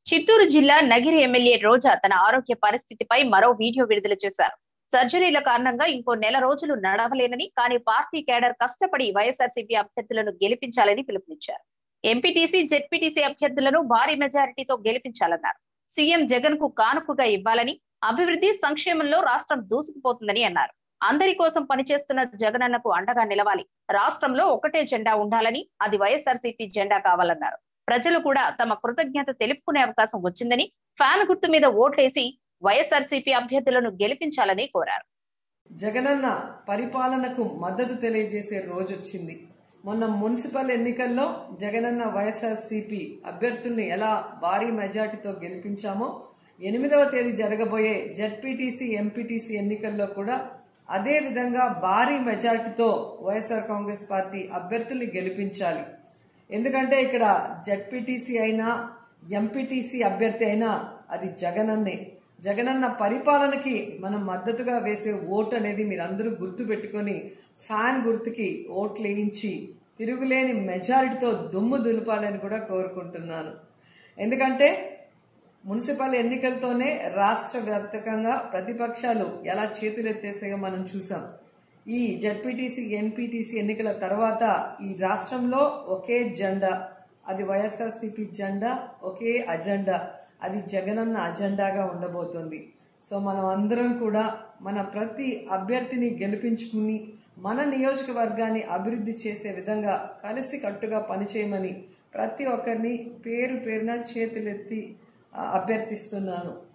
చిత్తూరు జిల్లా నగిరి ఎమ్మెల్యే రోజా తన ఆరోగ్య పరిస్థితిపై మరో వీడియో విడుదల చేశారు సర్జరీల కారణంగా ఇంకో నెల రోజులు నడవలేనని కానీ పార్టీ కేడర్ కష్టపడి వైఎస్ఆర్సీపీ అభ్యర్థులను గెలిపించాలని పిలుపునిచ్చారు ఎంపీటీసీ జెడ్పీటీసీ అభ్యర్థులను భారీ మెజారిటీతో గెలిపించాలన్నారు సీఎం జగన్ కు కానుకగా ఇవ్వాలని అభివృద్ధి సంక్షేమంలో రాష్ట్రం దూసుకుపోతుందని అన్నారు అందరి కోసం పనిచేస్తున్న జగనన్నకు అండగా నిలవాలి రాష్ట్రంలో ఒకటే జెండా ఉండాలని అది వైఎస్ఆర్సీపీ జెండా కావాలన్నారు ప్రజలు కూడా తమ కృతజ్ఞత తెలుపుకునే అవకాశం వచ్చిందని ఫ్యాన్ గుర్తు మీద ఓట్లేసి వైఎస్ఆర్సీపీ అభ్యర్థులను గెలిపించాలని కోరారు జగనన్న పరిపాలనకు మద్దతు తెలియజేసే రోజు వచ్చింది మొన్న మున్సిపల్ ఎన్నికల్లో జగనన్న వైఎస్ఆర్సీపీ అభ్యర్థుల్ని ఎలా భారీ మెజార్టీతో గెలిపించామో ఎనిమిదవ తేదీ జరగబోయే జెడ్పీటీసీ ఎంపీటీసీ ఎన్నికల్లో కూడా అదే విధంగా భారీ మెజార్టీతో వైఎస్ఆర్ కాంగ్రెస్ పార్టీ అభ్యర్థుల్ని గెలిపించాలి ఎందుకంటే ఇక్కడ జెడ్పీటీసీ అయినా ఎంపీటీసీ అభ్యర్థి అయినా అది జగనన్నే జగనన్న పరిపాలనకి మనం మద్దతుగా వేసే ఓటు అనేది మీరందరూ గుర్తు పెట్టుకొని ఫ్యాన్ గుర్తుకి ఓట్లు వేయించి తిరుగులేని మెజారిటీతో దుమ్ము దులపాలని కూడా కోరుకుంటున్నాను ఎందుకంటే మున్సిపల్ ఎన్నికలతోనే రాష్ట్ర వ్యాప్తంగా ప్రతిపక్షాలు ఎలా చేతులెత్తేసాయో మనం చూసాం ఈ జడ్పీటీసీ ఎన్పీటీసీ ఎన్నికల తర్వాత ఈ రాష్ట్రంలో ఒకే జెండా అది వైఎస్ఆర్సీపీ జెండా ఒకే అజెండా అది జగనన్న అజెండాగా ఉండబోతోంది సో మనం అందరం కూడా మన ప్రతి అభ్యర్థిని గెలిపించుకుని మన నియోజకవర్గాన్ని అభివృద్ధి చేసే విధంగా కలిసి కట్టుగా పనిచేయమని ప్రతి ఒక్కరిని పేరు పేరున చేతులెత్తి ఆ, అభ్యర్థిస్తున్నాను